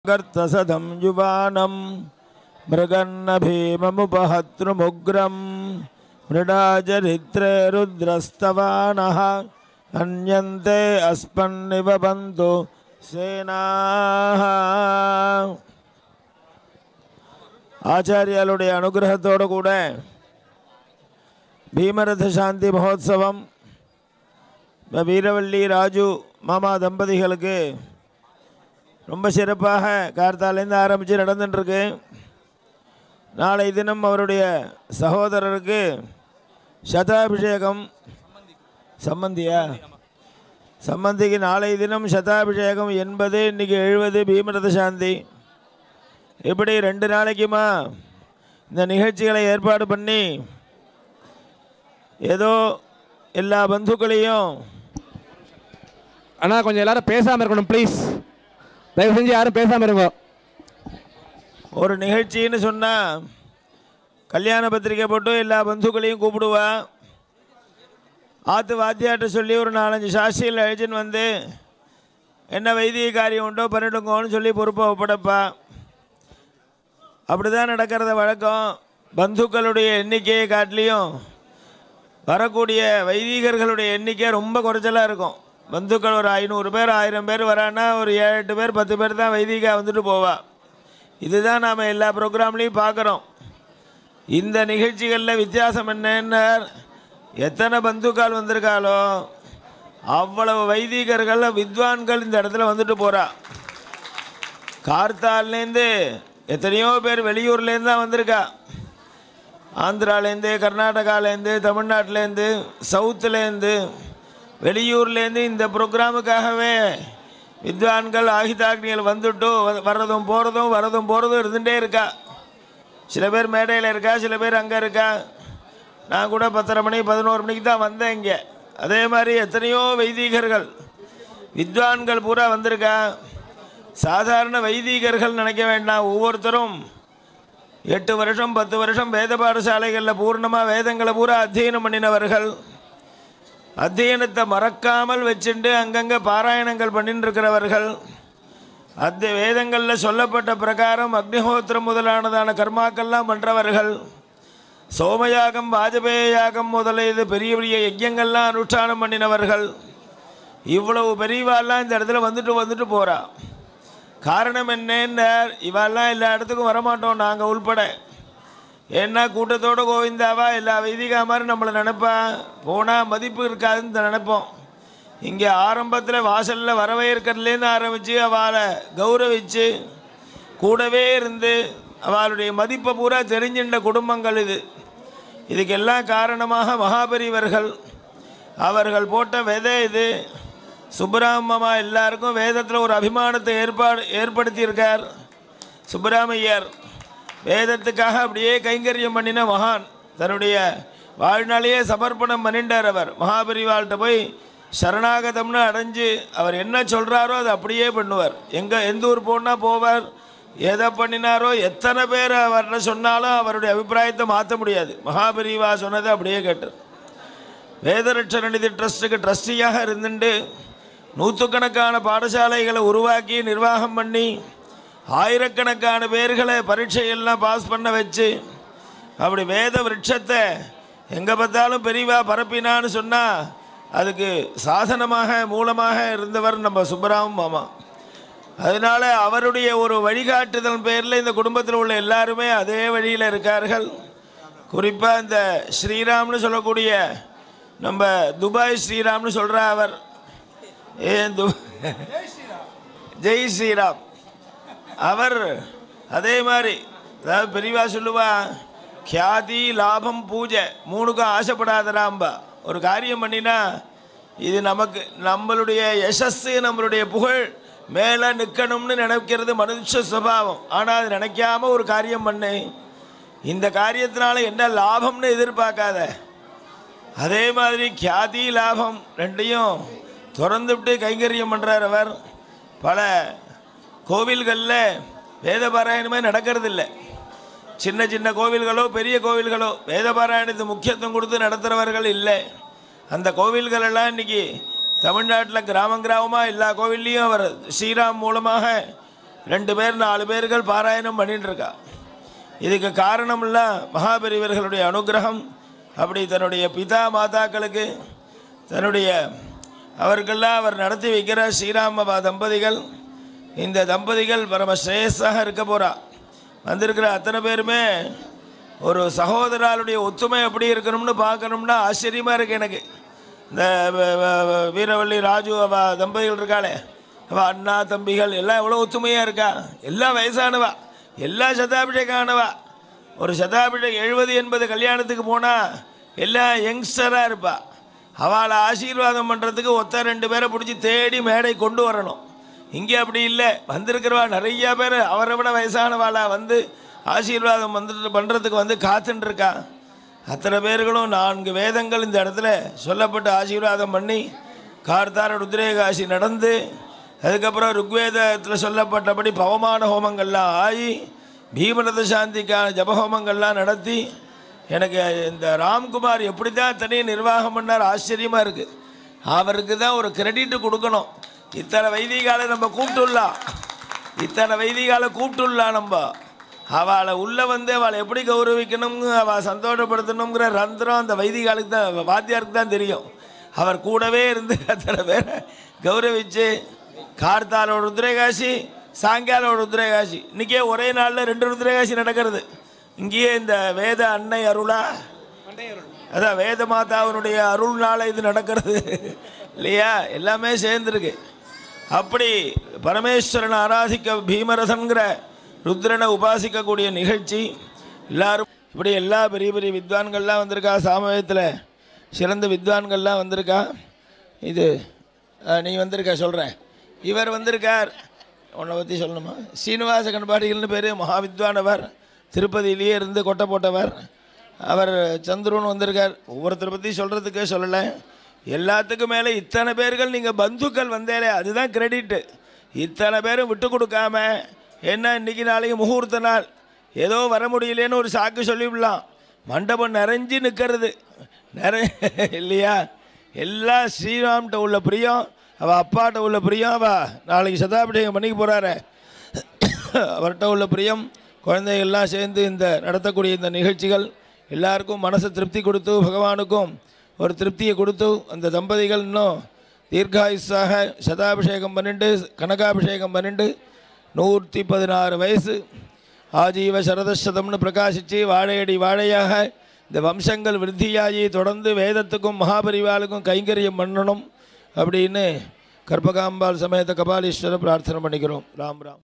गर्तसदं युवानं मृगन्न भीममुपहतृमुग्रं मृडाचरित्रे रुद्रस्तवानः अन्यन्ते अस्मन्निव बन्तु சேனாக ஆச்சாரியாளுடைய அனுகிரகத்தோடு கூட பீமரத சாந்தி மகோத்சவம் இந்த வீரவள்ளி ராஜு மாமா தம்பதிகளுக்கு ரொம்ப சிறப்பாக கார்த்தாலேருந்து ஆரம்பித்து நடந்துட்டுருக்கு நாளை தினம் அவருடைய சகோதரருக்கு சதாபிஷேகம் சம்பந்தியா சம்பந்திக்கு நாளை தினம் சதாபிஷேகம் எண்பது இன்றைக்கி எழுபது பீமரத சாந்தி இப்படி ரெண்டு நாளைக்குமா இந்த நிகழ்ச்சிகளை ஏற்பாடு பண்ணி ஏதோ எல்லா பந்துக்களையும் அண்ணா கொஞ்சம் எல்லாரும் பேசாமல் இருக்கணும் ப்ளீஸ் தயவு செஞ்சு யாரும் பேசாமல் இருங்க ஒரு நிகழ்ச்சின்னு சொன்னால் கல்யாண பத்திரிக்கை போட்டு எல்லா பந்துக்களையும் கூப்பிடுவா ஆற்று வாத்தியாட்ட சொல்லி ஒரு நாலஞ்சு சாஸ்திரியில் அழைச்சின்னு வந்து என்ன வைத்திய காரியம் உண்டோ பண்ணிடுங்கோன்னு சொல்லி பொறுப்பை ஒப்படைப்பா அப்படி தான் நடக்கிறத வழக்கம் பந்துக்களுடைய எண்ணிக்கையை காட்டிலையும் வரக்கூடிய வைதிகர்களுடைய எண்ணிக்கை ரொம்ப குறைச்சலாக இருக்கும் பந்துக்கள் ஒரு ஐநூறு பேர் ஆயிரம் பேர் வரான்னா ஒரு ஏழு எட்டு பேர் பத்து பேர் தான் வைதிகா வந்துட்டு போவா இதுதான் நாம் எல்லா ப்ரோக்ராம்லேயும் பார்க்குறோம் இந்த நிகழ்ச்சிகளில் வித்தியாசம் என்னன்னா எத்தனை பந்துக்கள் வந்திருக்காளோ அவ்வளவு வைதிகர்கள் வித்வான்கள் இந்த இடத்துல வந்துட்டு போகிறா கார்த்தால்லேருந்து எத்தனையோ பேர் வெளியூர்லேருந்து தான் வந்திருக்கா ஆந்திராலேருந்து கர்நாடகாலேருந்து தமிழ்நாட்டிலேருந்து சவுத்துலேருந்து வெளியூர்லேருந்து இந்த ப்ரோக்ராமுக்காகவே வித்வான்கள் ஆகிதாக்னிகள் வந்துட்டு வ- வர்றதும் போகிறதும் வரதும் போகிறதும் இருந்துகிட்டே இருக்கா சில பேர் மேடையில் இருக்கா சில பேர் அங்கே இருக்கா நான் கூட பத்தரை மணி பதினோரு மணிக்கு தான் வந்தேன் இங்கே அதே மாதிரி எத்தனையோ வைதிகர்கள் வித்வான்கள் பூரா வந்திருக்கா சாதாரண வைதிகர்கள் நினைக்க வேண்டாம் ஒவ்வொருத்தரும் எட்டு வருஷம் பத்து வருஷம் வேத பாடசாலைகளில் பூர்ணமாக வேதங்களை பூரா அத்தியனம் பண்ணினவர்கள் அத்தியனத்தை மறக்காமல் வச்சுண்டு அங்கங்கே பாராயணங்கள் பண்ணிட்டு இருக்கிறவர்கள் அத்த வேதங்களில் சொல்லப்பட்ட பிரகாரம் அக்னிஹோத்திரம் முதலானதான கர்மாக்கள்லாம் பண்ணுறவர்கள் சோமயாகம் வாஜபேய யாகம் முதலியது பெரிய பெரிய யஜ்யங்கள்லாம் அனுஷ்டானம் பண்ணினவர்கள் இவ்வளவு பெரியவாள்லாம் இந்த இடத்துல வந்துட்டு வந்துட்டு போகிறா காரணம் என்னன்னு இவாள்லாம் எல்லா இடத்துக்கும் வரமாட்டோம் நாங்கள் உள்பட ஏன்னா கூட்டத்தோட கோவிந்தாவா எல்லா வைதிகா மாதிரி நம்மளை நினைப்பா போனால் மதிப்பு இருக்காதுன்னு நினைப்போம் இங்கே ஆரம்பத்தில் வாசலில் வரவேற்கிறதுலேருந்து ஆரம்பித்து அவளை கௌரவிச்சு கூடவே இருந்து அவளுடைய மதிப்பை பூரா தெரிஞ்சின்ற குடும்பங்கள் இது இதுக்கெல்லாம் காரணமாக மகாபெரிவர்கள் அவர்கள் போட்ட விதை இது சுப்பராமமா எல்லாருக்கும் வேதத்தில் ஒரு அபிமானத்தை ஏற்பாடு ஏற்படுத்தியிருக்கார் சுப்பராமையர் வேதத்துக்காக அப்படியே கைங்கரியம் பண்ணின மகான் தன்னுடைய வாழ்நாளையே சமர்ப்பணம் பண்ணிட்டார் அவர் மகாபெரிவாள்கிட்ட போய் சரணாகதம்னு அடைஞ்சு அவர் என்ன சொல்கிறாரோ அதை அப்படியே பண்ணுவார் எங்கே எந்த ஊர் போனால் போவார் எதை பண்ணினாரோ எத்தனை பேர் அவர்கிட்ட சொன்னாலும் அவருடைய அபிப்பிராயத்தை மாற்ற முடியாது மகாபெரிவா சொன்னதை அப்படியே கேட்டார் வேதரட்ச நிதி ட்ரஸ்ட்டுக்கு ட்ரஸ்டியாக இருந்துட்டு நூற்றுக்கணக்கான பாடசாலைகளை உருவாக்கி நிர்வாகம் பண்ணி ஆயிரக்கணக்கான பேர்களை பரீட்சையெல்லாம் பாஸ் பண்ண வச்சு அப்படி வேத விருட்சத்தை எங்கே பார்த்தாலும் பெரியவா பரப்பினான்னு சொன்னால் அதுக்கு சாதனமாக மூலமாக இருந்தவர் நம்ம சுப்பராம மாமா அதனால் அவருடைய ஒரு வழிகாட்டுதல் பேரில் இந்த குடும்பத்தில் உள்ள எல்லாருமே அதே வழியில் இருக்கார்கள் குறிப்பாக இந்த ஸ்ரீராம்னு சொல்லக்கூடிய நம்ம துபாய் ஸ்ரீராம்னு சொல்கிறா அவர் ஏன் து ஜெய் ஸ்ரீராம் அவர் அதே மாதிரி அதாவது பெரியவா சொல்லுவா கியாதி லாபம் பூஜை மூணுக்கும் ஆசைப்படாதராம்பா ஒரு காரியம் பண்ணினா இது நமக்கு நம்மளுடைய யசஸ்ஸு நம்மளுடைய புகழ் மேலே நிற்கணும்னு நினைக்கிறது மனுஷ சுபாவம் ஆனால் அது நினைக்காம ஒரு காரியம் பண்ணு இந்த காரியத்தினால என்ன லாபம்னு எதிர்பார்க்காத அதே மாதிரி கியாதி லாபம் ரெண்டையும் திறந்துவிட்டு கைங்கரியம் பண்ணுறார் அவர் பல கோவில்களில் வேத பாராயணமே நடக்கிறதில்ல சின்ன சின்ன கோவில்களோ பெரிய கோவில்களோ வேத பாராயணத்துக்கு முக்கியத்துவம் கொடுத்து நடத்துகிறவர்கள் இல்லை அந்த கோவில்கள் எல்லாம் இன்றைக்கி தமிழ்நாட்டில் கிராமம் கிராமமாக எல்லா கோவில்லையும் அவர் ஸ்ரீராம் மூலமாக ரெண்டு பேர் நாலு பேர்கள் பாராயணம் பண்ணிட்டு இருக்கா இதுக்கு காரணம்ல மகாபெரிவர்களுடைய அனுகிரகம் அப்படி தன்னுடைய பிதா மாதாக்களுக்கு தன்னுடைய அவர்களெல்லாம் அவர் நடத்தி வைக்கிற ஸ்ரீராம தம்பதிகள் இந்த தம்பதிகள் பரம ஸ்ரேயஸாக இருக்க போகிறா வந்திருக்கிற அத்தனை பேருமே ஒரு சகோதராளுடைய ஒத்துமை எப்படி இருக்கணும்னு பார்க்கணும்னா ஆச்சரியமாக இருக்குது எனக்கு இந்த வ- வ- வ- வீரவள்ளி ராஜு அவ தம்பதிகள் இருக்காளே அவ அண்ணா தம்பிகள் எல்லாம் எவ்வளோ ஒத்துமையாக இருக்கா எல்லாம் வயசானவா எல்லாம் சதாபிஷேகம் ஆனவா ஒரு சதாபிஷேகம் எழுபது எண்பது கல்யாணத்துக்கு போனால் எல்லாம் யங்ஸ்டராக இருப்பா அவளை ஆசீர்வாதம் பண்ணுறதுக்கு ஒத்த ரெண்டு பேரை பிடிச்சி தேடி மேடை கொண்டு வரணும் இங்கே அப்படி இல்லை வந்திருக்கிறவா நிறைய பேர் அவரை விட வயசானவாளா வந்து ஆசீர்வாதம் வந்துட்டு பண்ணுறதுக்கு வந்து காத்துட்டு இருக்கா அத்தனை பேர்களும் நான்கு வேதங்கள் இந்த இடத்துல சொல்லப்பட்டு ஆசீர்வாதம் பண்ணி கார்த்தார ருத்ரேகாசி நடந்து அதுக்கப்புறம் ருக்வேதத்தில் சொல்லப்பட்டபடி பவமான ஹோமங்கள்லாம் ஆகி பீமரத சாந்திக்கான ஜபஹோமங்கள்லாம் நடத்தி எனக்கு இந்த ராம்குமார் எப்படி தான் தனியாக நிர்வாகம் பண்ணார் ஆச்சரியமாக இருக்குது அவருக்கு தான் ஒரு கிரெடிட் கொடுக்கணும் இத்தனை வைதிகாலை நம்ம கூப்பிட்டுள்ளா இத்தனை வைதிகாலை கூப்பிட்டுள்ளா நம்ம அவளை உள்ளே வந்து அவளை எப்படி கௌரவிக்கணும் அவள் சந்தோஷப்படுத்தணுங்கிற ரந்திரம் அந்த வைதிகாலுக்கு தான் வாத்தியாருக்கு தான் தெரியும் அவர் கூடவே இருந்து அத்தனை பேரை கௌரவிச்சு கார்த்தாலோட ருத்ரேகாசி சாயங்காலோட ருத்ரேகாசி இன்றைக்கே ஒரே நாளில் ரெண்டு ருத்ரேகாசி நடக்கிறது இங்கேயே இந்த வேத அன்னை அருளா அதான் வேத மாதாவினுடைய அருள்னால இது நடக்கிறது இல்லையா எல்லாமே சேர்ந்துருக்கு அப்படி பரமேஸ்வரனை ஆராதிக்க பீமரசன்கிற ருத்ரனை உபாசிக்கக்கூடிய நிகழ்ச்சி எல்லாரும் இப்படி எல்லா பெரிய பெரிய வித்வான்கள்லாம் வந்திருக்கா சாமவேதத்தில் சிறந்த வித்வான்கள்லாம் வந்திருக்கா இது அஹ், நீ வந்திருக்கா சொல்கிறேன் இவர் வந்திருக்கார் உன்னை பற்றி சொல்லணுமா சீனிவாச கண்பாடிகள்னு பேர் மகாவித்வானவர் திருப்பதியிலேயே இருந்து கொட்டை போட்டவர் அவர் சந்துருன்னு வந்திருக்கார் ஒவ்வொருத்தரை பற்றி சொல்கிறதுக்கே சொல்லலை எல்லாத்துக்கும் மேலே இத்தனை பேர்கள் நீங்கள் பந்துக்கள் வந்தேலே அதுதான் கிரெடிட்டு இத்தனை பேரும் விட்டு கொடுக்காம என்ன இன்னைக்கு நாளைக்கு முகூர்த்த நாள் ஏதோ வர முடியலேன்னு ஒரு சாக்கு சொல்லிவிடலாம் மண்டபம் நிறைஞ்சு நிற்கிறது நிறை இல்லையா எல்லாம் ஸ்ரீராம்கிட்ட உள்ள பிரியம் அவள் அப்பாட்ட உள்ள பிரியம் அவள் நாளைக்கு சதாபிஷேகம் பண்ணிக்க போகிறாரு அவர்கிட்ட உள்ள பிரியம் குழந்தைகள்லாம் சேர்ந்து இந்த நடத்தக்கூடிய இந்த நிகழ்ச்சிகள் எல்லாருக்கும் மனசு திருப்தி கொடுத்து பகவானுக்கும் ஒரு திருப்தியை கொடுத்து அந்த தம்பதிகள் இன்னும் தீர்காயுஸாக சதாபிஷேகம் பண்ணிட்டு கனகாபிஷேகம் பண்ணிட்டு நூற்றி பதினாறு வயசு ஆஜீவ சரதசதம்னு பிரகாசித்து வாழையடி வாழையாக இந்த வம்சங்கள் விருத்தியாகி தொடர்ந்து வேதத்துக்கும் மகாபரிவாளுக்கும் கைங்கரியம் பண்ணணும் அப்படின்னு கற்பகாம்பாள் சமேத கபாலீஸ்வரர் பிரார்த்தனை பண்ணிக்கிறோம் ராம் ராம்